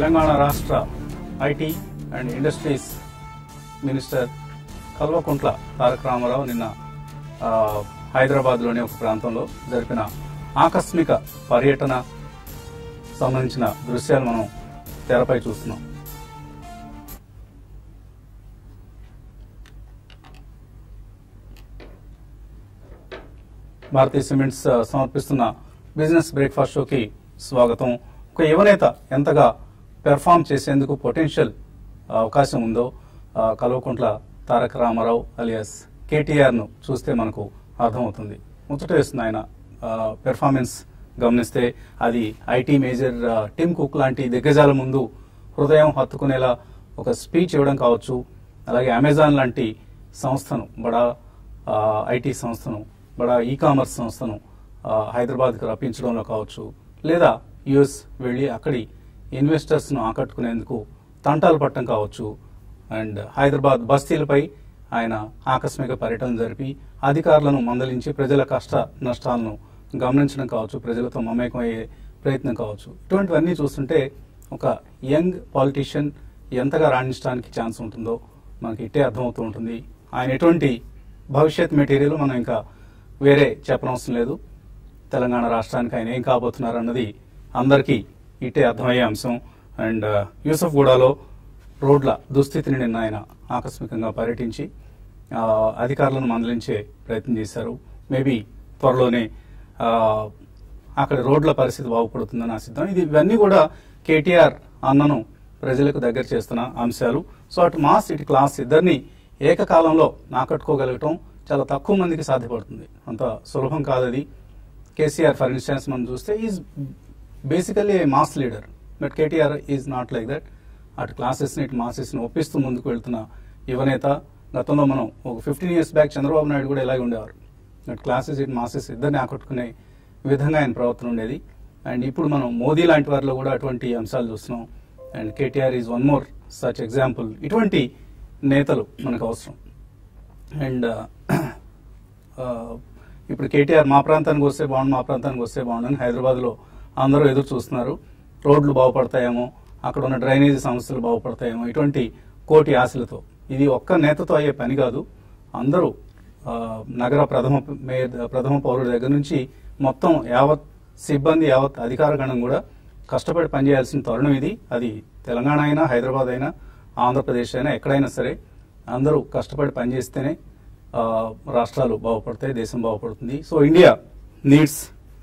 తెలంగాణ రాష్ట్ర IT and industries minister Kalvakuntla Taraka Rama Rao నిన్న ఆ, హైదరాబాద్లోని ఒక ప్రాంతంలో జరిపిన ఆకస్మిక పర్యటన సంబంధించిన దృశ్యాలు మనం తెరపై చూస్తున్నాం భారతీయ సిమెంట్స్ ఆ, సమర్పిస్తున్న బిజినెస్ బ్రేక్ఫాస్ట్ షోకి స్వాగతం ఒక యువనేత ఎంతగా పెర్ఫామ్ చేసేందుకు పొటెన్షియల్ అవకాశం ఉందో ఆ, కల్వకుంట్ల తారక రామారావు అలియాస్ కేటీఆర్ ను చూస్తే మనకు అర్థమవుతుంది ముచ్చట వేస్తుంది ఆయన పెర్ఫార్మెన్స్ గమనిస్తే అది ఐటీ మేజర్ ఆ, టిమ్ కుక్ లాంటి దిగ్గజాల ముందు హృదయం హత్తుకునేలా ఒక స్పీచ్ ఇవ్వడం కావచ్చు అలాగే అమెజాన్ లాంటి సంస్థను బడా ఆ, ఐటీ సంస్థను బడా ఈ కామర్స్ సంస్థను ఆ, హైదరాబాద్కు రప్పించడంలో కావచ్చు లేదా యుఎస్ వెళ్ళి అక్కడి ఇన్వెస్టర్స్ను ఆకట్టుకునేందుకు తంటాలు పట్టడం కావచ్చు అండ్ హైదరాబాద్ బస్తీలపై ఆయన ఆకస్మిక పర్యటన జరిపి అధికారులను మందలించి ప్రజల కష్ట నష్టాలను గమనించడం కావచ్చు ప్రజలతో మమేకం అయ్యే ప్రయత్నం కావచ్చు ఇటువంటివన్నీ చూస్తుంటే ఒక యంగ్ పాలిటీషియన్ ఎంతగా రాణించడానికి ఛాన్స్ ఉంటుందో మనకి ఇట్టే అర్థమవుతూ ఉంటుంది ఆయన ఎటువంటి భవిష్యత్ మెటీరియల్ మనం ఇంకా వేరే చెప్పనవసరం లేదు తెలంగాణ రాష్ట్రానికి ఆయన ఏం కాబోతున్నారు అన్నది అందరికీ ఇట్టే అర్థమయ్యే అంశం అండ్ యూసఫ్ గూడలో రోడ్ల దుస్థితిని నిన్న ఆయన ఆకస్మికంగా పర్యటించి ఆ, అధికారులను మందలించే ప్రయత్నం చేశారు మేబీ త్వరలోనే ఆ, అక్కడ రోడ్ల పరిస్థితి బాగుపడుతుందని ఆశిద్దాం ఇది ఇవన్నీ కూడా కేటీఆర్ అన్నను ప్రజలకు దగ్గర చేస్తున్న అంశాలు సో అటు మాస్ ఇటు క్లాస్ ఇద్దరిని ఏకకాలంలో ఆకట్టుకోగలగటం చాలా తక్కువ మందికి సాధ్యపడుతుంది అంత సులభం కాదు అది కేసీఆర్ ఫర్ ఇన్స్టెన్స్ మనం చూస్తే is basically a mass leader but KTR is not like that అటు క్లాసెస్ని ఇటు మాసెస్ని ఒప్పిస్తూ ముందుకు వెళ్తున్న యువనేత గతంలో మనం ఒక fifteen years back Chandrababu Naidu కూడా ఇలాగే ఉండేవారు అటు క్లాసెస్ ఇటు మాసెస్ ఇద్దరిని ఆకట్టుకునే విధంగా ఆయన ప్రవర్తన ఉండేది అండ్ ఇప్పుడు మనం మోదీ లాంటి వారిలో కూడా అటువంటి అంశాలు చూస్తున్నాం and KTR is one more such example ఇటువంటి నేతలు మనకు అవసరం అండ్ ఇప్పుడు కేటీఆర్ మా ప్రాంతానికి వస్తే బాగుండు మా ప్రాంతానికి వస్తే బాగుండు అని హైదరాబాద్లో అందరూ ఎదురు చూస్తున్నారు రోడ్లు బాగుపడతాయేమో అక్కడ ఉన్న డ్రైనేజీ సమస్యలు బాగుపడతాయేమో ఇటువంటి కోటి ఆశలతో ఇది ఒక్క నేతతో అయ్యే పని కాదు అందరూ ఆ, నగర ప్రథమ మేయర్ ప్రథమ పౌరుడి దగ్గర నుంచి మొత్తం యావత్ సిబ్బంది యావత్ అధికార గణం కూడా కష్టపడి పనిచేయాల్సిన తరుణం ఇది అది తెలంగాణ అయినా హైదరాబాద్ అయినా ఆంధ్రప్రదేశ్ అయినా ఎక్కడైనా సరే అందరూ కష్టపడి పనిచేస్తేనే ఆ, రాష్ట్రాలు బాగుపడతాయి దేశం బాగుపడుతుంది so India needs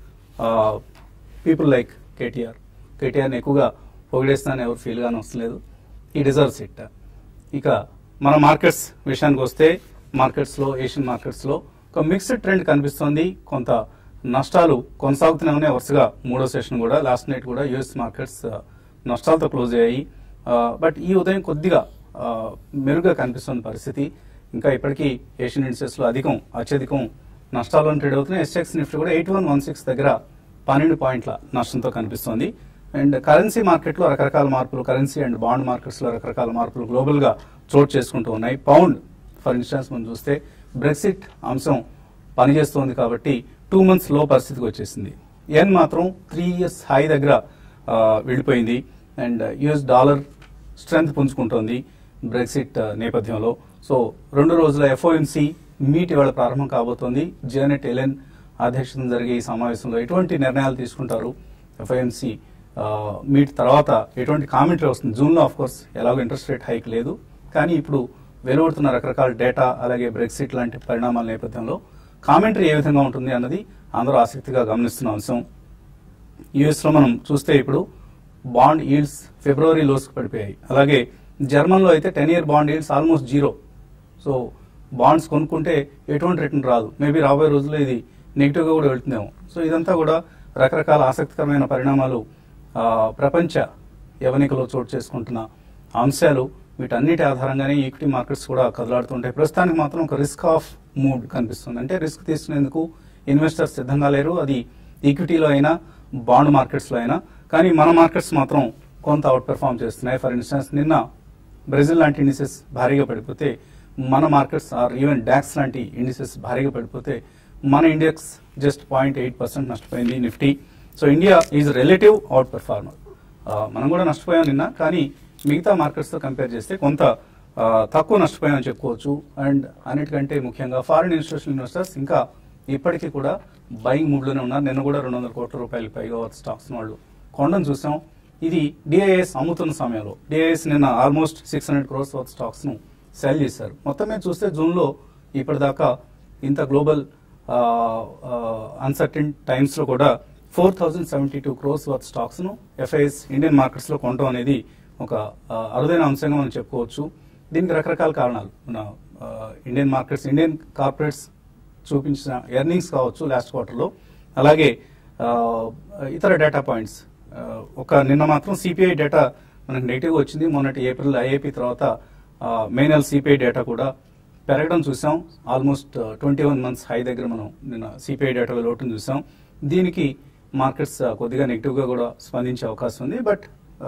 people like KTR కేటీఆర్ని ఎక్కువగా పొగిడేస్తానని ఎవరు ఫీల్ గానే వస్తలేదు ఈ డిజర్వ్స్ ఇట్ ఇక మన మార్కెట్స్ విషయానికి వస్తే మార్కెట్స్లో ఏషియన్ మార్కెట్స్లో ఒక మిక్స్డ్ ట్రెండ్ కనిపిస్తోంది కొంత నష్టాలు కొనసాగుతూనే ఉన్నాయి వరుసగా మూడో సెషన్ కూడా లాస్ట్ నైట్ కూడా యుఎస్ మార్కెట్స్ ఆ, నష్టాలతో క్లోజ్ అయ్యాయి బట్ ఈ ఉదయం కొద్దిగా ఆ, మెరుగ్గా కనిపిస్తున్న పరిస్థితి ఇంకా ఇప్పటికీ ఏషియన్ ఇండస్ట్రీస్ లో అధికం అత్యధికం నష్టాల్లో ట్రేడ్ అవుతున్నాయి ఎస్ఎక్స్ నిఫ్టీ కూడా ఎయిట్ వన్ వన్ సిక్స్ దగ్గర పన్నెండు పాయింట్ల నష్టంతో కనిపిస్తోంది అండ్ కరెన్సీ మార్కెట్లో రకరకాల మార్పులు కరెన్సీ అండ్ బాండ్ మార్కెట్స్ లో రకరకాల మార్పులు గ్లోబల్ గా చోటు చేసుకుంటూ ఉన్నాయి పౌండ్ ఫర్ ఇన్స్టెన్స్ మనం చూస్తే బ్రెక్సిట్ అంశం పనిచేస్తోంది కాబట్టి టూ మంత్స్ లో పరిస్థితికి వచ్చేసింది ఎన్ మాత్రం త్రీ ఇయర్స్ హై దగ్గర ఆ, వెళ్ళిపోయింది అండ్ యుఎస్ డాలర్ స్ట్రెంగ్త్ పుంజుకుంటోంది బ్రెక్సిట్ ఆ, నేపథ్యంలో సో రెండు రోజుల ఎఫ్ఓఎంసీ మీట్ ఇవాళ ప్రారంభం కాబోతోంది జేనెట్ ఎలెన్ అధ్యక్షతన జరిగే ఈ సమావేశంలో ఎటువంటి నిర్ణయాలు తీసుకుంటారు ఎఫ్ఐఎంసీ మీట్ తర్వాత ఎటువంటి కామెంటరీ వస్తుంది జూన్ లో ఆఫ్ కోర్స్ ఎలాగో ఇంట్రెస్ట్ రేట్ హైక్ లేదు కానీ ఇప్పుడు వెలువడుతున్న రకరకాల డేటా అలాగే బ్రెక్సిట్ లాంటి పరిణామాల నేపథ్యంలో కామెంటరీ ఏ విధంగా ఉంటుంది అన్నది అందరూ ఆసక్తిగా గమనిస్తున్న అంశం యుఎస్ లో మనం చూస్తే ఇప్పుడు బాండ్ ఈల్డ్స్ ఫిబ్రవరి లోస్కి పడిపోయాయి అలాగే జర్మన్లో అయితే ten year bond yields almost zero so bonds కొనుక్కుంటే ఎటువంటి రిటర్న్ రాదు మేబీ రాబోయే రోజుల్లో ఇది నెగిటివ్ గా కూడా వెళ్తుందేమో సో ఇదంతా కూడా రకరకాల ఆసక్తికరమైన పరిణామాలు ఆ, ప్రపంచ యవనికలో చోటు చేసుకుంటున్న అంశాలు వీటన్నిటి ఆధారంగానే ఈక్విటీ మార్కెట్స్ కూడా కదలాడుతుంటాయి ప్రస్తుతానికి మాత్రం ఒక రిస్క్ ఆఫ్ మూడ్ కనిపిస్తుంది అంటే రిస్క్ తీసుకునేందుకు ఇన్వెస్టర్స్ సిద్ధంగా లేరు అది ఈక్విటీలో అయినా బాండ్ మార్కెట్స్ లో అయినా కానీ మన మార్కెట్స్ మాత్రం కొంత అవుట్ పెర్ఫామ్ చేస్తున్నాయి ఫర్ ఇన్స్టెన్స్ నిన్న బ్రెజిల్ లాంటి ఇండిసెస్ భారీగా పడిపోతే మన మార్కెట్స్ ఆర్ ఈవెన్ డాక్స్ లాంటి ఇండిసెస్ భారీగా పడిపోతే మన index just point eight percent నష్టపోయింది Nifty so India is relative outperformer ఆ, మనం కూడా నష్టపోయాం నిన్న కానీ మిగతా మార్కెట్స్ తో కంపేర్ చేస్తే కొంత ఆ, తక్కువ నష్టపోయామని చెప్పుకోవచ్చు అండ్ అన్నిటికంటే ముఖ్యంగా ఫారిన్ ఇన్స్టిట్యూషనల్ ఇన్వెస్టర్స్ ఇంకా ఇప్పటికీ కూడా బయింగ్ మూడ్ లోనే ఉన్నారు నిన్న కూడా రెండు వందల కోట్ల రూపాయలు పైగా స్టాక్స్ వాళ్ళు కొండను చూసాం ఇది డిఐఎస్ అమ్ముతున్న సమయంలో డిఐఎస్ నిన్న almost six hundred crores worth stocks ను సెల్ చేశారు మొత్తం మీద చూస్తే జూన్ లో ఇప్పటిదాకా ఇంత గ్లోబల్ అన్సర్టన్ టైమ్స్ లో కూడా four thousand seventy two crores worth stocks ను ఎఫ్ఐఎస్ ఇండియన్ మార్కెట్స్ లో కొనడం అనేది ఒక ఆ, అరుదైన అంశంగా మనం చెప్పుకోవచ్చు దీనికి రకరకాల కారణాలు మన ఆ, ఇండియన్ మార్కెట్స్ ఇండియన్ కార్పొరేట్స్ చూపించిన ఎర్నింగ్స్ కావచ్చు లాస్ట్ క్వార్టర్లో అలాగే ఆ, ఇతర డేటా పాయింట్స్ ఆ, ఒక నిన్న మాత్రం సిపిఐ డేటా మనకు నెగిటివ్ వచ్చింది మొన్నటి ఏప్రిల్ ఐఏపీ తర్వాత ఆ, మే నెల సిపిఐ డేటా కూడా పెరగడం చూసాం almost twenty one months high దగ్గర మనం నిన్న సిపిఐ డేటాలో లోటును చూసాం దీనికి మార్కెట్స్ ఆ, కొద్దిగా నెగిటివ్ గా కూడా స్పందించే అవకాశం ఉంది బట్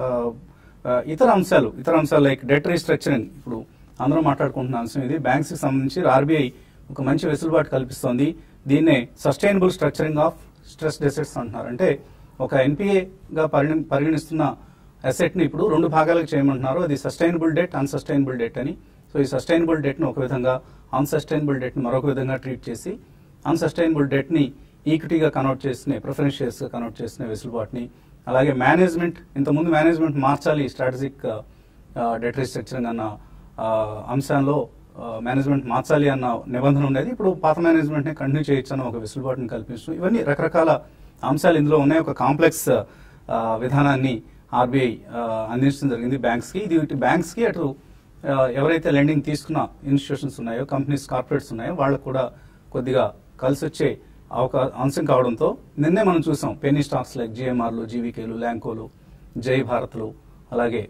ఇతర అంశాలు ఇతర అంశాలు లైక్ డెట్ రీస్ట్రక్చరింగ్ ఇప్పుడు అందరూ మాట్లాడుకుంటున్న అంశం ఇది బ్యాంక్స్ కి సంబంధించి ఆర్బీఐ ఒక మంచి వెసులుబాటు కల్పిస్తోంది దీన్నే sustainable structuring of stressed assets అంటున్నారు అంటే ఒక ఎన్పిఏ గా పరిగణ- పరిగణిస్తున్న అసెట్ ని ఇప్పుడు రెండు భాగాలకు చేయమంటున్నారు అది సస్టైనబుల్ డెట్ అన్సస్టైనబుల్ డెట్ అని సో ఈ సస్టైనబుల్ డెట్ ను ఒక విధంగా అన్సస్టైనబుల్ డెట్ ని మరొక విధంగా ట్రీట్ చేసి అన్సస్టైనబుల్ డెట్ ని ఈక్విటీగా కన్వర్ట్ చేసిన ప్రిఫరెన్స్ షేర్స్ గా కన్వర్ట్ చేసిన వెసులుబాటుని అలాగే మేనేజ్మెంట్ ఇంతకుముందు మేనేజ్మెంట్ మార్చాలి స్ట్రాటజిక్ డెట్ రీస్ట్రక్చరింగ్ అన్న ఆ, అంశంలో మేనేజ్మెంట్ మార్చాలి అన్న నిబంధన ఉండేది ఇప్పుడు పాత మేనేజ్మెంట్ ని కంటిన్యూ చేయొచ్చు అన్న ఒక వెసులుబాటుని కల్పిస్తూ ఇవన్నీ రకరకాల అంశాలు ఇందులో ఉన్నాయి ఒక కాంప్లెక్స్ ఆ, విధానాన్ని ఆర్బీఐ అందించడం జరిగింది బ్యాంక్స్ కి ఇది ఇటు బ్యాంక్స్ కి అటు ఆ, ఎవరైతే లెండింగ్ తీసుకున్న ఇన్స్టిట్యూషన్స్ ఉన్నాయో కంపెనీస్ కార్పొరేట్స్ ఉన్నాయో వాళ్ళకు కూడా కొద్దిగా కలిసి వచ్చే అవకా అంశం కావడంతో నిన్నే మనం చూసాం పెన్నీ స్టాక్స్ లైక్ జిఎంఆర్లు జీవీకేలు ల్యాంకోలు జై భారత్లు అలాగే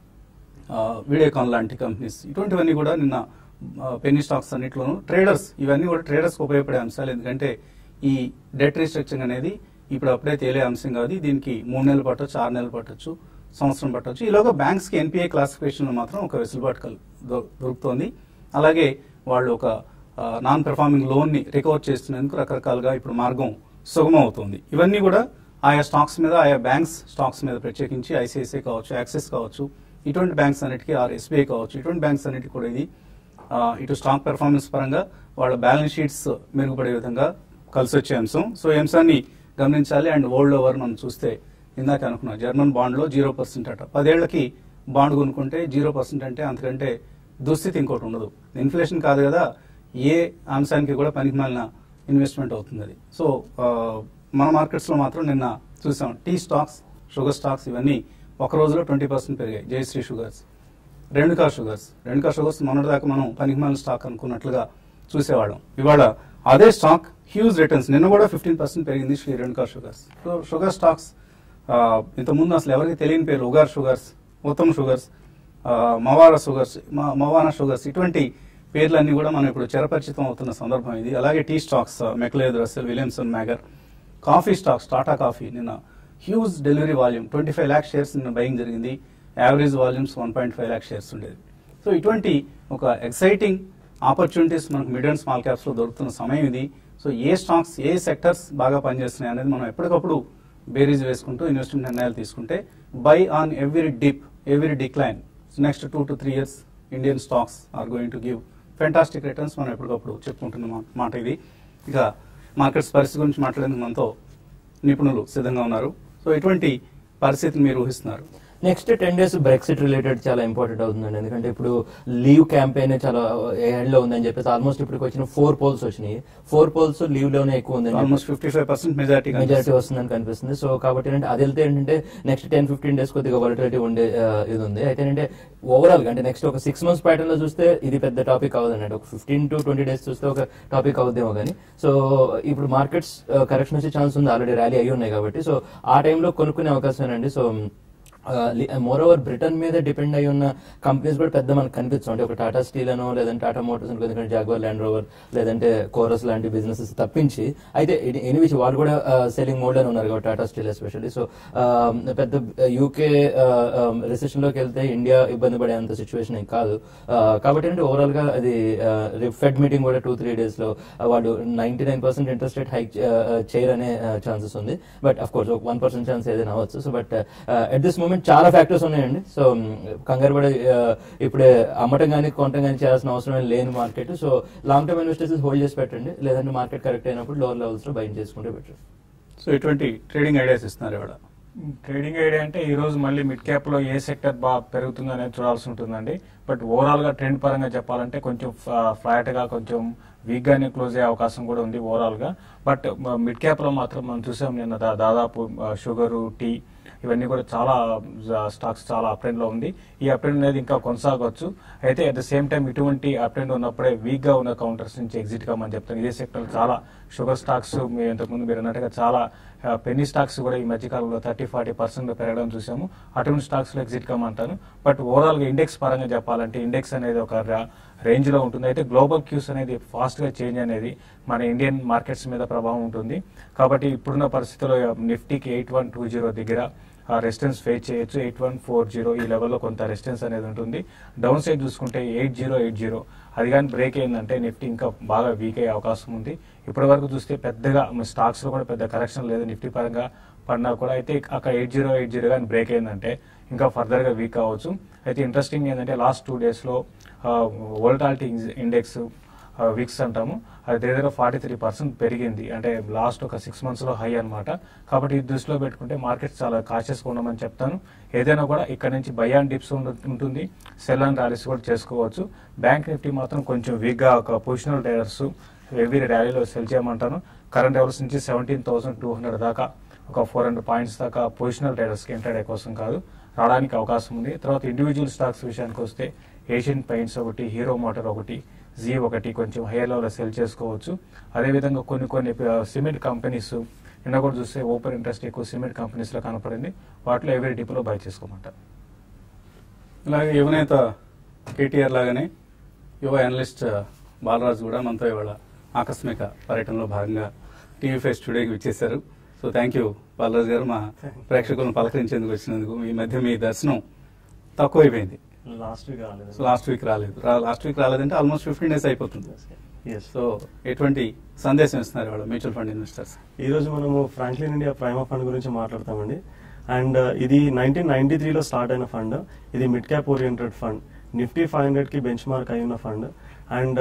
ఆ, వీడియోకాన్ లాంటి కంపెనీస్ ఇటువంటివన్నీ కూడా నిన్న ఆ, పెన్నీ స్టాక్స్ అన్నింటిలోనూ ట్రేడర్స్ ఇవన్నీ కూడా ట్రేడర్స్ ఉపయోగపడే అంశాలు ఎందుకంటే ఈ డెట్ రీస్ట్రక్చరింగ్ అనేది ఇప్పుడు అప్పుడే తేలే అంశం కాదు దీనికి మూడు నెలలు పట్టొచ్చు ఆరు నెలలు పట్టొచ్చు సంవత్సరం పట్టొచ్చు ఈలోగా బ్యాంక్స్ కి ఎన్పిఐ క్లాసిఫికేషన్ లో మాత్రం ఒక వెసులుబాటు కల్- దొ- దొరుకుతోంది అలాగే వాళ్ళు ఒక నాన్ పెర్ఫార్మింగ్ లోన్ ని రికవర్ చేస్తున్నందుకు రకరకాలుగా ఇప్పుడు మార్గం సుగమం అవుతుంది ఇవన్నీ కూడా ఆయా స్టాక్స్ మీద ఆయా బ్యాంక్స్ స్టాక్స్ మీద ప్రత్యేకించి ఐసిఐసిఐ కావచ్చు యాక్సిస్ కావచ్చు ఇటువంటి బ్యాంక్స్ అన్నిటికీ ఆర్ ఎస్బీఐ కావచ్చు ఇటువంటి బ్యాంక్స్ అన్నిటికీ కూడా ఇది ఆ, ఇటు స్టాక్ పెర్ఫార్మెన్స్ పరంగా వాళ్ళ బ్యాలెన్స్ షీట్స్ మెరుగుపడే విధంగా కలిసి వచ్చే అంశం సో ఈ అంశాన్ని గమనించాలి అండ్ వరల్డ్ ఓవర్ మనం చూస్తే ఇందాక అనుకున్నాం జర్మన్ బాండ్ లో జీరో పర్సెంట్ అట పదేళ్లకి బాండ్ కొనుక్కుంటే జీరో పర్సెంట్ అంటే అంతకంటే దుస్థితి ఇంకోటి ఉండదు ఇన్ఫ్లేషన్ కాదు కదా ఏ అంశానికి కూడా పనికిమాలిన ఇన్వెస్ట్మెంట్ అవుతుంది అది సో ఆ, మన మార్కెట్స్ లో మాత్రం నిన్న చూసాం టీ స్టాక్స్ షుగర్ స్టాక్స్ ఇవన్నీ ఒక రోజులో ట్వంటీ పర్సెంట్ పెరిగాయి Jayashree sugars Renuka sugars Renuka sugars మొన్నటిదాకా మనం పనికిమాలిన స్టాక్ అనుకున్నట్లుగా చూసేవాళ్ళం ఇవాళ అదే స్టాక్ హ్యూజ్ రిటర్న్స్ నిన్న కూడా ఫిఫ్టీన్ పర్సెంట్ పెరిగింది Shree Renuka sugars so sugar stocks ఆ, ఇంతకుముందు అసలు ఎవరికి తెలియని పేరు ఉగార్ షుగర్స్ ఉత్తమ్ షుగర్స్ ఆ, మవారా షుగర్స్ మ- మవానా షుగర్స్ ఇటువంటి పేర్లన్నీ కూడా మనం ఇప్పుడు చిరపరిచితం అవుతున్న సందర్భం ఇది అలాగే tea stocks McLeod Russel Williamson Magor coffee stocks Tata Coffee నిన్న huge delivery volume twenty five lakh shares నిన్న బయింగ్ జరిగింది average volumes one point five lakh shares ఉండేది సో ఇటువంటి ఒక ఎక్సైటింగ్ ఆపర్చునిటీస్ మనకు మిడ్ అండ్ స్మాల్ క్యాప్స్ లో దొరుకుతున్న సమయం ఇది సో ఏ స్టాక్స్ ఏ సెక్టర్స్ బాగా పనిచేస్తున్నాయి అనేది మనం ఎప్పటికప్పుడు బేరీజ్ వేసుకుంటూ ఇన్వెస్ట్మెంట్ నిర్ణయాలు తీసుకుంటే buy on every dip every decline next two to three years Indian stocks are going to give fantastic returns మనం ఎప్పటికప్పుడు చెప్పుకుంటున్న మా- మాట ఇది ఇక మార్కెట్స్ పరిస్థితి గురించి మాట్లాడేందుకు మనతో నిపుణులు సిద్ధంగా ఉన్నారు సో ఇటువంటి పరిస్థితిని మీరు ఊహిస్తున్నారు next ten days Brexit related చాలా ఇంపార్టెంట్ అవుతుందండి ఎందుకంటే ఇప్పుడు లీవ్ క్యాంపెయిన్ చాలా హెడ్ లో ఉందని చెప్పేసి ఆల్మోస్ట్ ఇప్పుడు వచ్చిన ఫోర్ పోల్స్ వచ్చినాయి ఫోర్ పోల్స్ లీవ్ లోనే ఎక్కువ ఉందని almost fifty five percent majority majority వస్తుందని కనిపిస్తుంది సో కాబట్టి ఏంటంటే అది వెళ్తే ఏంటంటే నెక్స్ట్ టెన్ ఫిఫ్టీన్ డేస్ కొద్దిగా వాలిటిలిటీ ఉండే ఆ, ఇది ఉంది అయితే ఏంటంటే ఓవరాల్ గా అంటే నెక్స్ట్ ఒక సిక్స్ మంత్స్ ప్యాటర్న్ లో చూస్తే ఇది పెద్ద టాపిక్ అవ్వదండి ఒక ఫిఫ్టీన్ టు ట్వంటీ డేస్ చూస్తే ఒక టాపిక్ అవుద్దేమో కానీ సో ఇప్పుడు మార్కెట్స్ కరెక్షన్ వచ్చే ఛాన్స్ ఉంది ఆల్రెడీ ర్యాలీ అయ్యి ఉన్నాయి కాబట్టి సో ఆ టైంలో కొనుక్కునే అవకాశమేనండి సో మోర్ ఓవర్ బ్రిటన్ మీద డిపెండ్ అయి ఉన్న కంపెనీస్ కూడా పెద్ద మనకు కనిపించు అంటే ఒక టాటా స్టీల్ అనో లేదంటే టాటా మోటార్స్ అనుకో ఎందుకంటే జాగ్వర్ ల్యాండ్ రోవర్ లేదంటే కోరస్ లాంటి బిజినెసెస్ తప్పించి అయితే ఎనివిచ్ వాళ్ళు కూడా సెల్లింగ్ మోడ్ అని ఉన్నారు కాబట్టి టాటా స్టీల్ ఎస్పెషల్లీ సో పెద్ద యూకే రిసెషన్ లోకి వెళ్తే ఇండియా ఇబ్బంది పడే అంత సిచ్యువేషన్ ఏం కాదు Uh, కాబట్టి అంటే ఓవరాల్ గా అది ఫెడ్ మీటింగ్ కూడా టూ త్రీ డేస్ లో uh, వాళ్ళు ninety nine percent interest rate hike చేయరనే ఛాన్సెస్ ఉంది బట్ అఫ్ కోర్స్ ఒక వన్ పర్సెంట్ ఛాన్స్ ఏదైనా అవ్వచ్చు so but at this moment చాలా ఫ్యాక్టర్స్ ఉన్నాయండి సో కంగారు పడే uh, ఇప్పుడే అమ్మటం కానీ కొనటం కానీ చేయాల్సిన అవసరం ఏం లేని market so long term investors hold చేసి పెట్టండి లేదంటే మార్కెట్ కరెక్ట్ అయినప్పుడు లోవర్ లెవెల్స్ లో బైండ్ చేసుకుంటే బెటర్ సో ఇటువంటి ట్రేడింగ్ ఐడియాస్ ఇస్తున్నారు ఇవాళ ట్రేడింగ్ ఐడియా అంటే ఈ రోజు మళ్ళీ మిడ్ క్యాప్ లో ఏ సెక్టర్ బాగా పెరుగుతుంది అనేది చూడాల్సి ఉంటుందండి బట్ ఓవరాల్ గా ట్రెండ్ పరంగా చెప్పాలంటే కొంచెం ఫ్లాట్ గా కొంచెం వీక్ గానే క్లోజ్ అయ్యే అవకాశం కూడా ఉంది ఓవరాల్ గా బట్ మిడ్ క్యాప్ లో మాత్రం మనం చూసాం నిన్న దా- దాదాపు షుగర్ టీ ఇవన్నీ కూడా చాలా స్టాక్స్ చాలా అప్ ట్రెండ్ లో ఉంది ఈ అప్ ట్రెండ్ అనేది ఇంకా కొనసాగవచ్చు అయితే అట్ ద సేమ్ టైం ఇటువంటి అప్ ట్రెండ్ ఉన్నప్పుడే వీక్ గా ఉన్న కౌంటర్స్ నుంచి ఎగ్జిట్ కామని చెప్తాను ఇదే సెక్టర్ చాలా షుగర్ స్టాక్స్ మీరు ఇంతకుముందు మీరు అన్నట్టుగా చాలా పెన్నీ స్టాక్స్ కూడా ఈ మధ్యకాలంలో థర్టీ ఫార్టీ పర్సెంట్ పెరగడం చూసాము అటువంటి స్టాక్స్ లో ఎగ్జిట్ కమ్మంటాను బట్ ఓవరాల్ గా ఇండెక్స్ పరంగా చెప్పాలంటే ఇండెక్స్ అనేది ఒక రేంజ్ లో ఉంటుంది అయితే గ్లోబల్ క్యూస్ అనేది ఫాస్ట్ గా చేంజ్ అనేది మన ఇండియన్ మార్కెట్స్ మీద ప్రభావం ఉంటుంది కాబట్టి ఇప్పుడున్న పరిస్థితుల్లో నిఫ్టీకి ఎయిట్ వన్ టూ జీరో దగ్గర రెసిస్టెన్స్ ఫేస్ చేయొచ్చు ఎయిట్ వన్ ఫోర్ జీరో ఈ లెవెల్లో కొంత రెసిస్టెన్స్ అనేది ఉంటుంది డౌన్ సైడ్ చూసుకుంటే ఎయిట్ జీరో ఎయిట్ జీరో అది కానీ బ్రేక్ అయిందంటే నిఫ్టీ ఇంకా బాగా వీక్ అయ్యే అవకాశం ఉంది ఇప్పటి వరకు చూస్తే పెద్దగా స్టాక్స్ లో కూడా పెద్ద కరెక్షన్ లేదు నిఫ్టీ పరంగా పడినా కూడా అయితే అక్కడ ఎయిట్ జీరో ఎయిట్ జీరో కానీ బ్రేక్ అయిందంటే ఇంకా ఫర్దర్ గా వీక్ అవ్వచ్చు అయితే ఇంట్రెస్టింగ్ ఏంటంటే లాస్ట్ టూ డేస్ లో వోల్టాలిటీ ఇండెక్స్ వీక్స్ అంటాము అది దగ్గర ఫార్టీ త్రీ పర్సెంట్ పెరిగింది అంటే లాస్ట్ ఒక సిక్స్ మంత్స్ లో హై అన్నమాట కాబట్టి ఇది దృష్టిలో పెట్టుకుంటే మార్కెట్ చాలా కాషియస్ గా ఉండమని చెప్తాను ఏదైనా కూడా ఇక్కడ నుంచి బై అండ్ డిప్స్ ఉంటుంది సెల్ అండ్ ర్యాలీస్ కూడా చేసుకోవచ్చు బ్యాంక్ నిఫ్టీ మాత్రం కొంచెం వీక్ గా ఒక పొజిషనల్ ట్రేడర్స్ ఎవ్రీ ర్యాలీలో సెల్ చేయమంటాను కరెంట్ లెవెల్స్ నుంచి సెవెంటీన్ థౌసండ్ టూ హండ్రెడ్ దాకా ఒక ఫోర్ హండ్రెడ్ పాయింట్స్ దాకా పొజిషనల్ ట్రేడర్స్ కి ఎంటర్ కోసం కాదు రావడానికి అవకాశం ఉంది తర్వాత ఇండివిజువల్ స్టాక్స్ విషయానికి వస్తే ఏషియన్ పెయింట్స్ ఒకటి హీరో మోటార్ ఒకటి జీ ఒకటి కొంచెం హైయర్ లెవెల్ సెల్ చేసుకోవచ్చు అదేవిధంగా కొన్ని కొన్ని సిమెంట్ కంపెనీస్ నిన్న కూడా చూస్తే ఓపెన్ ఇంట్రెస్ట్ ఎక్కువ సిమెంట్ కంపెనీస్ లో కనపడింది వాటిలో ఎవరి డిపోలో బై చేసుకోమంటారు అలాగే యువనేత కేటీఆర్ లాగానే యువ అనలిస్ట్ బాలరాజు కూడా మనతో ఇవాళ ఆకస్మిక పర్యటనలో భాగంగా టీవీ ఫైవ్ స్టూడియోకి విచ్చేశారు సో థ్యాంక్ యూ బాలరాజు గారు మా ప్రేక్షకులను పలకరించేందుకు వచ్చినందుకు ఈ మధ్య మీ దర్శనం తక్కువైపోయింది లాస్ట్ వీక్ రాలేదు సో లాస్ట్ వీక్ రాలేదు లాస్ట్ వీక్ రాలేదంటే ఆల్మోస్ట్ ఫిఫ్టీన్ డేస్ అయిపోతుంది ఎస్ సో ఎటువంటి సందేశం ఇస్తున్నారు వాళ్ళు మ్యూచువల్ ఫండ్ ఇన్వెస్టర్స్ ఈ రోజు మనము ఫ్రాంక్లిన్ ఇండియా ప్రైమా ఫండ్ గురించి మాట్లాడతామండి అండ్ ఇది నైన్టీన్ నైన్టీ త్రీలో స్టార్ట్ అయిన ఫండ్ ఇది mid cap oriented fund Nifty five hundred కి బెంచ్ మార్క్ అయిన ఫండ్ అండ్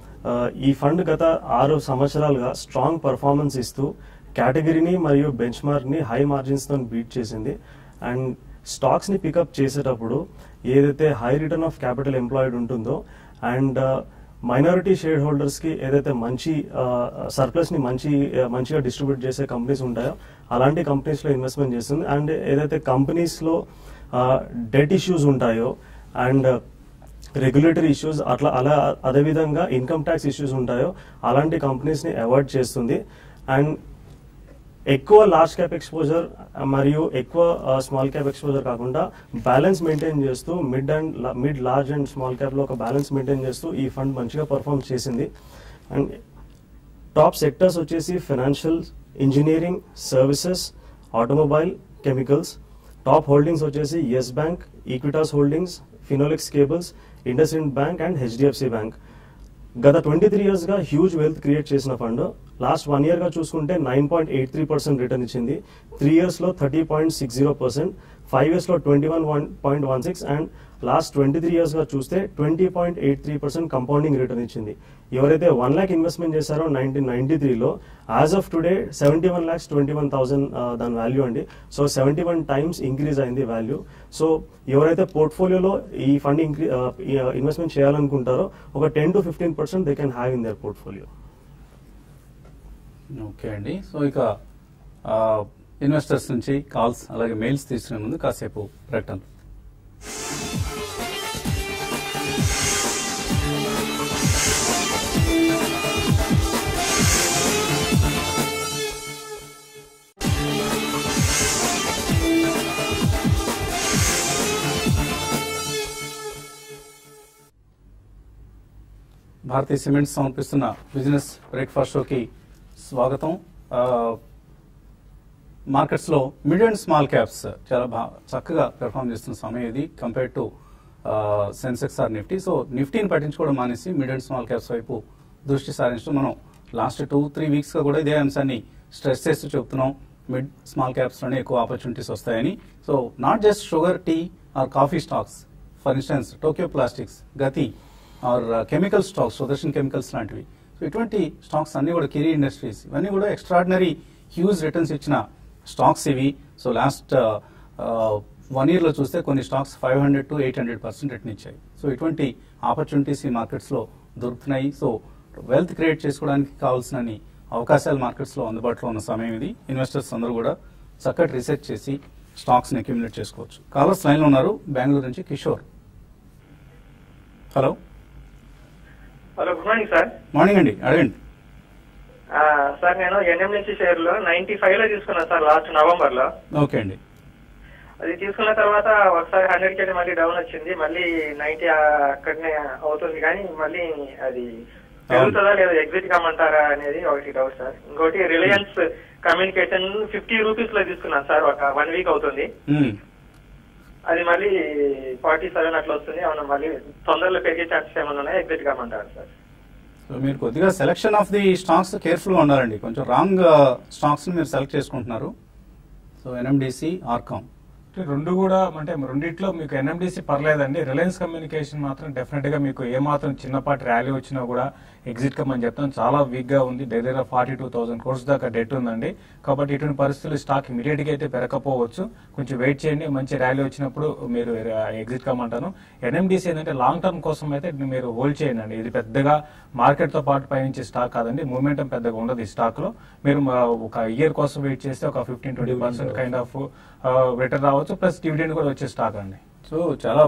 ఈ ఫండ్ గత ఆరు సంవత్సరాలుగా స్ట్రాంగ్ పర్ఫార్మెన్స్ ఇస్తూ కేటగిరీని మరియు బెంచ్ మార్క్ ని హై మార్జిన్స్ తో బీట్ చేసింది అండ్ స్టాక్స్ ని పికప్ చేసేటప్పుడు ఏదైతే high return of capital employed ఉంటుందో అండ్ మైనారిటీ షేర్ హోల్డర్స్ కి ఏదైతే మంచి సర్ప్లస్ ని మంచి ఆ, మంచిగా డిస్ట్రిబ్యూట్ చేసే కంపెనీస్ ఉంటాయో అలాంటి కంపెనీస్ లో ఇన్వెస్ట్మెంట్ చేస్తుంది అండ్ ఏదైతే కంపెనీస్ లో డెట్ ఇష్యూస్ ఉంటాయో అండ్ రెగ్యులేటరీ ఇష్యూస్ అట్లా అలా అదేవిధంగా ఇన్కమ్ ట్యాక్స్ ఇష్యూస్ ఉంటాయో అలాంటి కంపెనీస్ ని అవాయిడ్ చేస్తుంది అండ్ ఎక్కువ లార్జ్ క్యాప్ ఎక్స్పోజర్ మరియు ఎక్కువ స్మాల్ క్యాప్ ఎక్స్పోజర్ కాకుండా బ్యాలెన్స్ మెయింటైన్ చేస్తూ mid and mid large and small cap లో ఒక బ్యాలెన్స్ మెయింటైన్ చేస్తూ ఈ ఫండ్ మంచిగా పర్ఫామ్ చేసింది అండ్ టాప్ సెక్టర్స్ వచ్చేసి financial engineering services automobile chemicals top holdings వచ్చేసి Yes Bank Equitas Holdings Finolex Cables IndusInd Bank and HDFC Bank గత twenty three years గా హ్యూజ్ వెల్త్ క్రియేట్ చేసిన fund last one year గా చూసుకుంటే nine point eight three percent return ఇచ్చింది three years లో thirty point six zero percent five years లో twenty one one point one six and last twenty three years గా చూస్తే twenty point eight three percent compounding return ఇచ్చింది ఎవరైతే one lakh investment చేశారో nineteen ninety త్రీలో as of today seventy one lakhs twenty one thousand దాని value అండి so seventy one times increase అయింది value so ఎవరైతే పోర్ట్ఫోలియోలో ఈ ఫండ్ ఇంక్రీ ఇన్వెస్ట్మెంట్ చేయాలనుకుంటారో ఒక ten to fifteen percent they can have in their portfolio okay అండి సో ఇక ఇన్వెస్టర్స్ నుంచి కాల్స్ అలాగే మెయిల్స్ తీసుకునే ముందు కాసేపు ప్రకటన భారతీయ సిమెంట్స్ సమర్పిస్తున్న బిజినెస్ బ్రేక్ఫాస్ట్ షోకి స్వాగతం ఆ, మార్కెట్స్ లో మిడ్ అండ్ స్మాల్ క్యాప్స్ చాలా బాగా చక్కగా పెర్ఫామ్ చేస్తున్న సమయం ఇది compare to Sensex or Nifty so నిఫ్టీని పట్టించుకోవడం మానేసి మిడ్ అండ్ స్మాల్ క్యాప్స్ వైపు దృష్టి సారించడం మనం లాస్ట్ టూ త్రీ వీక్స్ గా కూడా ఇదే అంశాన్ని స్ట్రెస్ చేస్తూ చెప్తున్నాం మిడ్ స్మాల్ క్యాప్స్ లోనే ఎక్కువ ఆపర్చునిటీస్ వస్తాయని so not just sugar tea or coffee stocks for instance Tokyo plastics Gati or chemical stocks Sudarshan chemicals లాంటివి సో ఇటువంటి స్టాక్స్ అన్ని కూడా కిరీ ఇండస్ట్రీస్ ఇవన్నీ కూడా ఎక్స్ట్రాడినరీ హ్యూజ్ రిటర్న్స్ ఇచ్చిన స్టాక్స్ ఇవి సో లాస్ట్ వన్ ఇయర్ లో చూస్తే కొన్ని stocks five hundred to eight hundred percent return ఇచ్చాయి సో ఇటువంటి ఆపర్చునిటీస్ ఈ మార్కెట్స్ లో దొరుకుతున్నాయి సో వెల్త్ క్రియేట్ చేసుకోవడానికి కావాల్సిన అవకాశాలు మార్కెట్స్ లో అందుబాటులో ఉన్న సమయం ఇది ఇన్వెస్టర్స్ అందరూ కూడా చక్కటి రీసెర్చ్ చేసి స్టాక్స్ ని అక్యుములేట్ చేసుకోవచ్చు కాలర్స్ లైన్ లో ఉన్నారు బెంగళూరు నుంచి Kishore hello hello good morning sir morning అండి అడగండి ఆ, సార్ నేను ఎన్ఎంఎన్సీ షేర్ లో నైన్టీ ఫైవ్ లో తీసుకున్నాను సార్ లాస్ట్ నవంబర్ లో ఓకే అండి అది తీసుకున్న తర్వాత ఒకసారి హండ్రెడ్ కి మళ్ళీ డౌన్ వచ్చింది మళ్ళీ నైన్టీ అక్కడనే అవుతుంది కానీ మళ్ళీ అది పెరుగుతుందా లేదా ఎగ్జిట్ కమ్మంటారా అనేది ఒకటి డౌట్ సార్ ఇంకోటి రిలయన్స్ కమ్యూనికేషన్ ఫిఫ్టీ రూపీస్ లో తీసుకున్నాను సార్ ఒక వన్ వీక్ అవుతుంది మ్మ్. అది మళ్ళీ ఫార్టీ సెవెన్ అట్లా వస్తుంది ఏమన్నా మళ్ళీ తొందరలో పెరిగే ఛాన్సెస్ ఏమైనా ఉన్నాయా ఎగ్జిట్ కమ్మంటారా సార్ సో మీరు కొద్దిగా selection of the stocks careful గా ఉండాలండి కొంచెం రాంగ్ స్టాక్స్ మీరు సెలెక్ట్ చేసుకుంటున్నారు సో ఎన్ఎండిసి ఆర్కామ్ అంటే రెండు కూడా అంటే రెండిట్లో మీకు ఎన్ఎండిసి పర్లేదండి రిలయన్స్ కమ్యూనికేషన్ మాత్రం డెఫినెట్ గా మీకు ఏ మాత్రం చిన్నపాటి ర్యాలీ వచ్చినా కూడా ఎగ్జిట్ కమ్మని చెప్తాం చాలా వీక్ గా ఉంది దగ్గర ఫార్టీ టూ థౌసండ్ కోర్స్ దాకా డెట్ ఉందండి కాబట్టి ఇటువంటి పరిస్థితులు స్టాక్ ఇమీడియట్ గా అయితే పెరగకపోవచ్చు కొంచెం వెయిట్ చేయండి మంచి ర్యాలీ వచ్చినప్పుడు మీరు ఎగ్జిట్ కమ్మంటాను ఎన్ఎండిసి ఏంటంటే లాంగ్ టర్మ్ కోసం అయితే మీరు హోల్డ్ చేయండి అండి ఇది పెద్దగా మార్కెట్ తో పాటు పయనించే స్టాక్ కాదండి మూమెంటం పెద్దగా ఉండదు ఈ స్టాక్ లో మీరు మా ఒక ఇయర్ కోసం వెయిట్ చేస్తే ఒక fifteen twenty percent kind of return రావచ్చు ప్లస్ డివిడెండ్ కూడా వచ్చే స్టాక్ అండి సో చాలా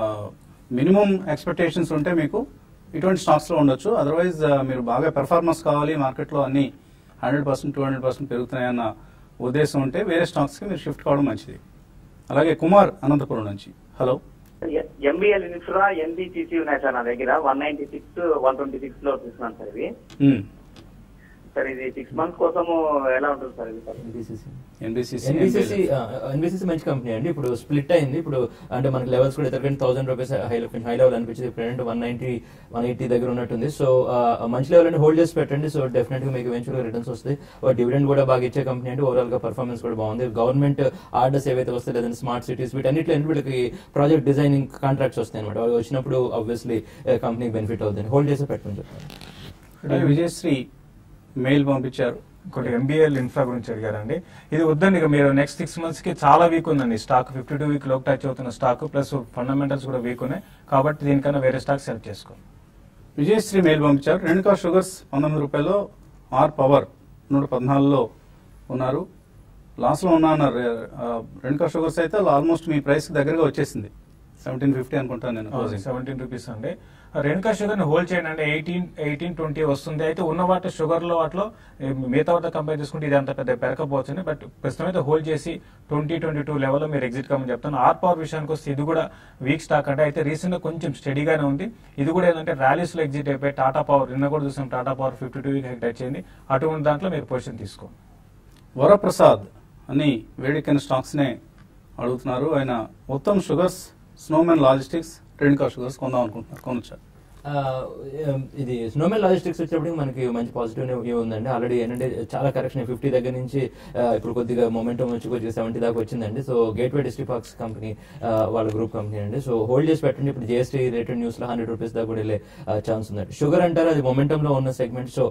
మినిమం ఎక్స్పెక్టేషన్స్ ఉంటే మీకు ఇటువంటి స్టాక్స్ లో ఉండొచ్చు అదర్వైజ్ మీరు బాగా పెర్ఫార్మెన్స్ కావాలి మార్కెట్ లో అన్ని hundred percent two hundred percent పెరుగుతున్నాయన్న ఉద్దేశం ఉంటే వేరే స్టాక్స్ కి మీరు షిఫ్ట్ కావడం మంచిది అలాగే కుమార్ అనంతపురం నుంచి హలో ఎంబీఎల్ ఇన్ఫ్రా ఎన్బిసిసి ఉన్నాయి సార్ నా దగ్గర one ninety six one twenty six లో తీసుకున్నాను సార్ ఇవి మ్మ్. సార్ ఇది సిక్స్ మంత్స్ కోసము ఎలా ఉంటుంది సార్ ఇది sir NBCC NBCC NBCC NBCC మంచి కంపెనీ అండి ఇప్పుడు స్ప్లిట్ అయింది ఇప్పుడు అంటే మనకి లెవెల్స్ కూడా ఎదురుకంటే thousand rupees high high level అనిపించింది present one ninety one eighty దగ్గర ఉన్నట్టుంది సో మంచి లెవెల్ అని హోల్డ్ చేసి పెట్టండి సో డెఫినెట్ గా మీకు ఎవెన్చువల్ గా రిటర్న్స్ వస్తాయి డివిడెండ్ కూడా బాగా ఇచ్చే కంపెనీ అంటే ఓవరాల్ గా పర్ఫార్మెన్స్ కూడా బాగుంది గవర్నమెంట్ ఆర్డర్స్ ఏవైతే వస్తాయి లేదంటే స్మార్ట్ సిటీస్ వీటన్నిటిలో ఏంటి వీళ్ళకి ప్రాజెక్ట్ డిజైనింగ్ కాంట్రాక్ట్స్ వస్తాయి అనమాట అవి వచ్చినప్పుడు ఆబ్వియస్లీ కంపెనీకి బెనిఫిట్ అవుతుంది హోల్డ్ చేసి పెట్టమని చెప్తాను అలాగే విజయశ్రీ మెయిల్ పంపించారు ఇంకోటి ఎంబీఎల్ ఇన్ఫ్రా గురించి అడిగారండి ఇది వద్దండి ఇక మీరు నెక్స్ట్ సిక్స్ మంత్స్ కి చాలా వీక్ ఉందండి స్టాక్ ఫిఫ్టీ టూ వీక్ లోక్ టచ్ అవుతున్న స్టాక్ ప్లస్ ఫండమెంటల్స్ కూడా వీక్ ఉన్నాయి కాబట్టి దీనికన్నా వేరే స్టాక్ సెలెక్ట్ చేసుకోండి విజయశ్రీ మెయిల్ పంపించారు రేణుకా షుగర్స్ పంతొమ్మిది రూపాయలు ఆర్ పవర్ నూట పద్నాలుగులో ఉన్నారు లాస్ లో ఉన్నా అన్నారు ఆ, రేణుకా షుగర్స్ అయితే ఆల్మోస్ట్ మీ ప్రైస్ దగ్గరగా వచ్చేసింది సెవెంటీన్ ఫిఫ్టీ అనుకుంటాను నేను closing. సెవెంటీన్ రూపీస్ అండి రేణుకా షుగర్ ని హోల్డ్ చేయండి అంటే ఎయిటీన్ ఎయిటీన్ ట్వంటీ వస్తుంది అయితే ఉన్న వాటి షుగర్ లో వాటిలో ఏ, మిగతా వాటితో కంపేర్ చేసుకుంటే ఇది అంత పెద్ద పెరగకపోవచ్చు బట్ ప్రస్తుతం అయితే హోల్డ్ చేసి ట్వంటీ ట్వంటీ టూ లెవెల్లో మీరు ఎగ్జిట్ కమ్మని చెప్తాను ఆర్ పవర్ విషయానికి వస్తే ఇది కూడా వీక్ స్టాక్ అంటే అయితే రీసెంట్ గా కొంచెం స్టడీగానే ఉంది ఇది కూడా ఏంటంటే ర్యాలీస్ లో ఎగ్జిట్ అయిపోయి టాటా పవర్ నిన్న కూడా చూసాం Tata power fifty two week touch అయింది అటువంటి దాంట్లో మీరు పొజిషన్ తీసుకోండి వరప్రసాద్ అని వేడికైన స్టాక్స్ నే అడుగుతున్నారు ఆయన Uttam sugars snowman logistics Renuka sugars కొందాం అనుకుంటున్నారు కొనొచ్చా ఆ, ఇది స్నోమెన్ లాజిస్టిక్స్ వచ్చేప్పటికి మనకి మంచి పాజిటివ్ ఉందండి ఆల్రెడీ ఏంటంటే చాలా కరెక్షన్ ఫిఫ్టీ దగ్గర నుంచి ఆ, ఇప్పుడు కొద్దిగా మొమెంటం వచ్చి కొద్దిగా సెవెంటీ దాకా వచ్చిందండి so gateway district parks company ఆ, వాళ్ళ గ్రూప్ కంపెనీ అండి సో హోల్డ్ చేసి పెట్టండి ఇప్పుడు జిఎస్టీ రేటెడ్ న్యూస్ లో హండ్రెడ్ రూపీస్ దాకా కూడా వెళ్ళే ఛాన్స్ ఉందండి షుగర్ అంటారు అది మొమెంటం లో ఉన్న సెగ్మెంట్ సో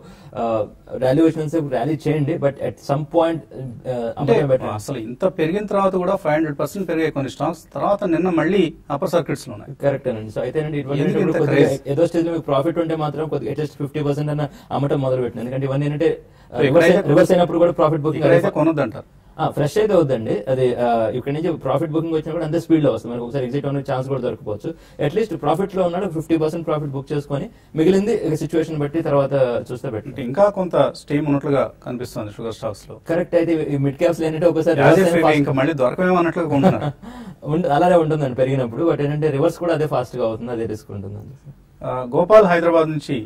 ర్యాలీ వచ్చిన ర్యాలీ చేయండి బట్ అట్ సమ్ పాయింట్ అంటే అసలు ఇంత పెరిగిన తర్వాత కూడా ఫైవ్ హండ్రెడ్ పర్సెంట్ పెరిగాయి కొన్ని స్టాక్స్ తర్వాత నిన్న మళ్ళీ అప్పర్ సర్కిట్స్ లో ఉన్నాయి కరెక్ట్ అండి సో అయితే ఏంటంటే ఇటువంటి ఎందుకు ఇంత కొద్దిగా craze? ఏదో స్టేజ్ లో మీకు ప్రాఫిట్ ఉంటే మాత్రం కొద్దిగా అట్లీస్ట్ ఫిఫ్టీ పర్సెంట్ అన్న అమ్మటం మొదలు పెట్టింది ఎందుకంటే ఇవన్నీ ఏంటంటే సో ఇక్కడైతే- రివర్స్ అయినప్పుడు కూడా ప్రాఫిట్ ఇక్కడైతే బుకింగ్ కొనొద్దంటారు ఫ్రెష్ అయితే వద్దండి అది ఆ, ఇక్కడ నుంచి ప్రాఫిట్ బుకింగ్ వచ్చినా కూడా అంతే స్పీడ్ లో వస్తుంది మనకు ఒకసారి ఎగ్జిట్ అవ్వడానికి ఛాన్స్ కూడా దొరకపోవచ్చు అట్లీస్ట్ ప్రాఫిట్ లో ఉన్నాడు ఫిఫ్టీ పర్సెంట్ ప్రాఫిట్ బుక్ చేసుకొని మిగిలింది సిచ్యువేషన్ బట్టి తర్వాత చూస్తే అంటే బెటర్ ఇంకా కొంత స్టీమ్ ఉన్నట్లుగా కనిపిస్తుంది షుగర్ స్టాక్స్ లో కరెక్ట్ అయితే ఈ మిడ్ క్యాప్స్ ఏంటంటే ఒకసారి As reverse if అయిన ఇవి fast- ఇంకా మళ్ళీ దొరకమేమో అన్నట్లుగా కొంటున్నారు ఉండ- అలానే ఉంటుందండి పెరిగినప్పుడు బట్ ఏంటంటే రివర్స్ కూడా అదే ఫాస్ట్ గా అవుతుంది అదే రిస్క్ ఉంటుందండి ఆ, గోపాల్ హైదరాబాద్ నుంచి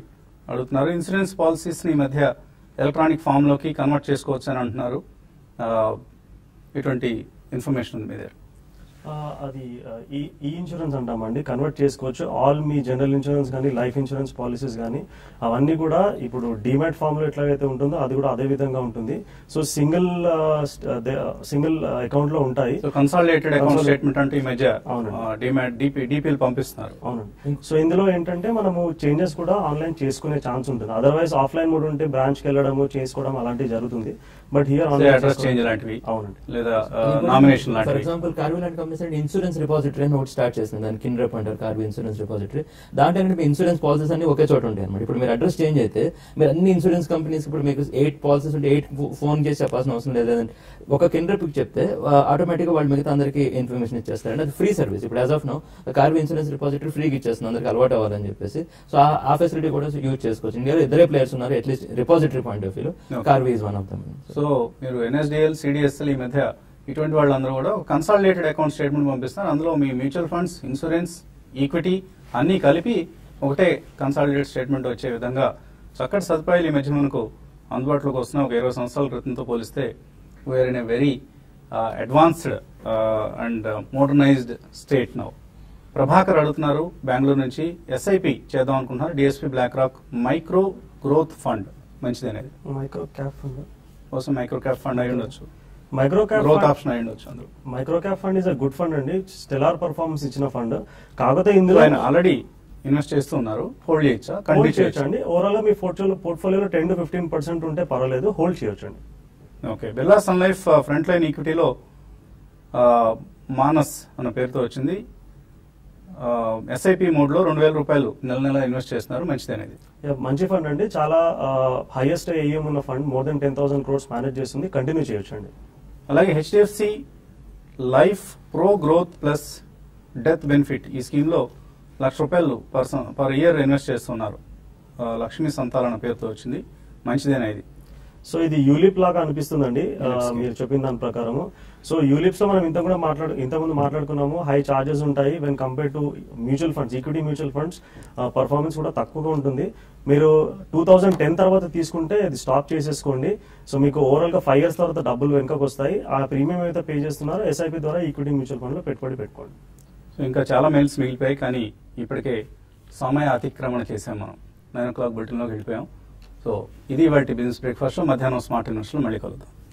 అడుగుతున్నారు ఇన్సూరెన్స్ పాలసీస్ ని ఈ మధ్య ఎలక్ట్రానిక్ ఫామ్ లోకి కన్వర్ట్ చేసుకోవచ్చు అని అంటున్నారు ఆ, ఇటువంటి ఇన్ఫర్మేషన్ ఉంది మీ దగ్గర ఆ, అది ఆ, ఈ ఈ ఇన్సూరెన్స్ అంటామండి కన్వర్ట్ చేసుకోవచ్చు ఆల్ మీ జనరల్ ఇన్సూరెన్స్ కానీ లైఫ్ ఇన్సూరెన్స్ పాలసీస్ కానీ అవన్నీ కూడా ఇప్పుడు డిమాట్ ఫామ్ లో ఎట్లాగైతే ఉంటుందో అది కూడా అదే విధంగా ఉంటుంది సో సింగిల్ సింగిల్ అకౌంట్ లో ఉంటాయి so consolidated account Consolidate- statement అంటే ఈ మధ్య అవునండి. డిమాట్ డిపి డిపిఎల్ పంపిస్తున్నారు అవునండి సో ఇందులో ఏంటంటే మనము చేంజెస్ కూడా ఆన్లైన్ చేసుకునే ఛాన్స్ ఉంటుంది అదర్వైజ్ ఆఫ్లైన్ మోడ్ ఉంటే బ్రాంచ్ కి వెళ్ళడము చేసుకోవడం అలాంటివి జరుగుతుంది బట్ హియర్ అడ్రస్ చేంజ్ లాంటివి అవునండి లేదా నామినేషన్ ఫర్ లాంటివి ఎగ్జాంపుల్ కార్వీ లాంటి కంపెనీస్ అంటే ఇన్సూరెన్స్ రిపాజిటరీ అని ఒకటి స్టార్ట్ చేసింది దాని కిన్ రెప్ అంటారు కార్వీ ఇన్సూరెన్స్ రిపాజిటరీ దాంట్లో ఏంటంటే మీ ఇన్సూరెన్స్ పాలసీస్ అన్ని ఒకే చోట ఉంటాయి అనమాట ఇప్పుడు మీరు అడ్రస్ చేంజ్ అయితే మీరు అన్ని ఇన్సూరెన్స్ కంపెనీస్ ఇప్పుడు మీకు ఎయిట్ పాలసీస్ ఉంటే ఎయిట్ ఫోన్ చేసి చెప్పాల్సిన అవసరం లేదు లేదంటే ఒక కిన్ రెప్ చెప్తే ఆటోమేటిక్ గా వాళ్ళు మిగతా అందరికి ఇన్ఫర్మేషన్ ఇచ్చేస్తారు అంటే అది ఫ్రీ సర్వీస్ ఇప్పుడు as of now Karvy insurance repository ఫ్రీగా ఇచ్చేస్తుంది అందరికి అలవాటు అవ్వాలని చెప్పేసి సో ఆ ఫెసిలిటీ కూడా యూజ్ చేసుకోవచ్చు ఇండియాలో ఇద్దరే ప్లేయర్స్ ఉన్నారు at least repository point of view Okay. Karvy is one of them so మీరు ఎన్ఎస్డిఎల్ సిడిఎస్ఎల్ ఈ మధ్య ఇటువంటి వాళ్ళందరూ కూడా కన్సాలిడేటెడ్ అకౌంట్ స్టేట్మెంట్ పంపిస్తారు అందులో మీ మ్యూచువల్ ఫండ్స్ ఇన్సూరెన్స్ ఈక్విటీ అన్ని కలిపి ఒకటే కన్సాలిడేట్ స్టేట్మెంట్ వచ్చే విధంగా చక్కటి సదుపాయాలు ఈ మధ్య మనకు అందుబాటులోకి వస్తున్న ఒక ఇరవై సంవత్సరాల క్రితంతో పోలిస్తే where in a very advanced and modernized state now Prabhakar అడుగుతున్నారు బెంగళూరు నుంచి ఎస్ఐపి చేద్దాం అనుకుంటున్నారు DSP BlackRock micro growth fund మంచిది అనేది మైక్రో క్యాప్ ఫండ్ కోసం మైక్రో క్యాప్ ఫండ్ అయి ఉండొచ్చు మైక్రో క్యాప్ గ్రోత్ ఆప్షన్ అయి ఉండొచ్చు అందులో micro cap fund is a good fund అండి స్టెలార్ పర్ఫార్మెన్స్ ఇచ్చిన ఫండ్ కాకపోతే ఇందులో ఇందులో ఆయన ఆల్రెడీ ఇన్వెస్ట్ చేస్తూ ఉన్నారు హోల్డ్ చేయొచ్చా కంటిన్యూ హోల్డ్ చేయొచ్చు చేయొచ్చు అండి ఓవరాల్ గా మీ పోర్ట్ఫోలియో పోర్ట్ఫోలియోలో టెన్ టు ఫిఫ్టీన్ పర్సెంట్ ఉంటే పర్వాలేదు హోల్డ్ చేయొచ్చు అండి okay Birla sun life front line ఈక్విటీలో మానస్ అన్న పేరుతో వచ్చింది ఎస్ఐపి మోడ్ లో రెండు వేల రూపాయలు నెల నెల ఇన్వెస్ట్ చేస్తున్నారు మంచిది అనేది Yeah, మంచి ఫండ్ అండి చాలా హైయెస్ట్ ఏఎం ఉన్న fund more than ten thousand crores manage చేస్తుంది కంటిన్యూ చేయొచ్చు అండి అలాగే HDFC life pro growth plus death benefit ఈ స్కీమ్ లో లక్ష రూపాయలు పర్ సం- పర్ ఇయర్ ఇన్వెస్ట్ చేస్తున్నారు ఆ, లక్ష్మీ సంతాలన పేరుతో వచ్చింది మంచిదేనా ఇది సో ఇది యూలిప్ లాగా అనిపిస్తుందండి ఆ, Ellipse scheme. మీరు చెప్పిన దాని ప్రకారము సో యూలిప్స్ లో మనం ఇంత కూడా మాట్లాడు ఇంతకుముందు మాట్లాడుకున్నాము హై చార్జెస్ ఉంటాయి when compare to mutual funds equity mutual funds performance కూడా తక్కువగా ఉంటుంది మీరు టూ థౌజండ్ టెన్ తర్వాత తీసుకుంటే అది స్టాప్ చేసేసుకోండి సో మీకు ఓవరాల్ గా ఫైవ్ ఇయర్స్ తర్వాత డబ్బులు వెనకకు వస్తాయి ఆ ప్రీమియం అయితే పే చేస్తున్నారో ఎస్ఐపి ద్వారా ఈక్విటీ మ్యూచువల్ ఫండ్ లో పెట్టుబడి పెట్టుకోండి సో ఇంకా చాలా మెయిల్స్ మిగిలిపోయాయి కానీ ఇప్పటికే సమయ అతిక్రమణ చేసాం మనం నైన్ ఓ క్లాక్ బులెటిన్లోకి వెళ్ళిపోయాం సో ఇది వాటి బిజినెస్ బ్రేక్ఫాస్ట్ మధ్యాహ్నం స్మార్ట్ ఇన్వెస్ట్లో మళ్ళీ కలుద్దాం